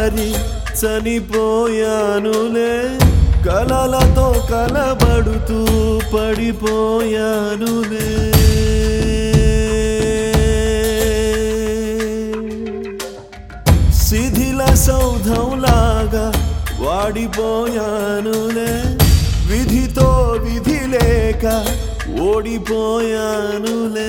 తొలిసారి చనిపోయానులే కలలతో కలబడుతూ పడిపోయానులే శిథిల సౌధంలాగా వాడిపోయానులే విధితో విధి లేక ఓడిపోయానులే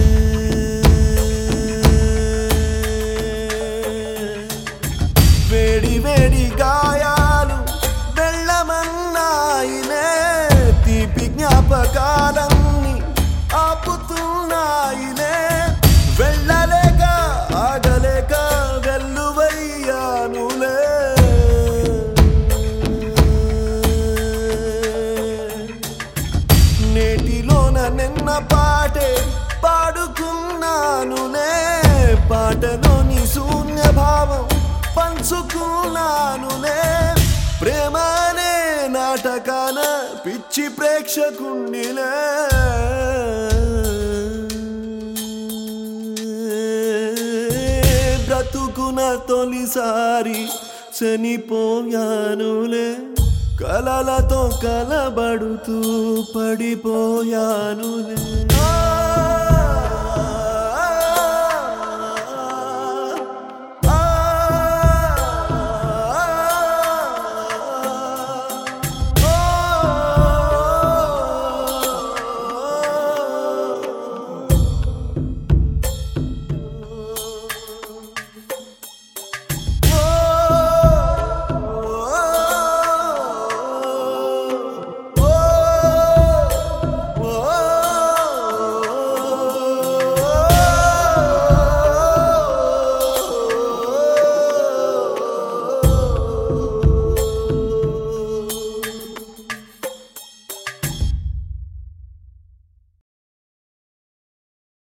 వేడి వేడి గాయాలు వెళ్ళమన్నాయినే తీపి జ్ఞాపకాలన్నీ ఆపుతున్నాయినే వెళ్ళలేక ఆగలేక వెల్లువయ్యానులే నేటిలోన నిన్న పాటే పాడుకున్నానులే పాటలోని శూన్య భావం పంచుకున్నానులే ప్రేమ అనే నాటకాన పిచ్చి ప్రేక్షకుండిలే బ్రతుకున తొలిసారి చనిపోయానులే కలలతో కలబడుతూ పడిపోయానులే ఆ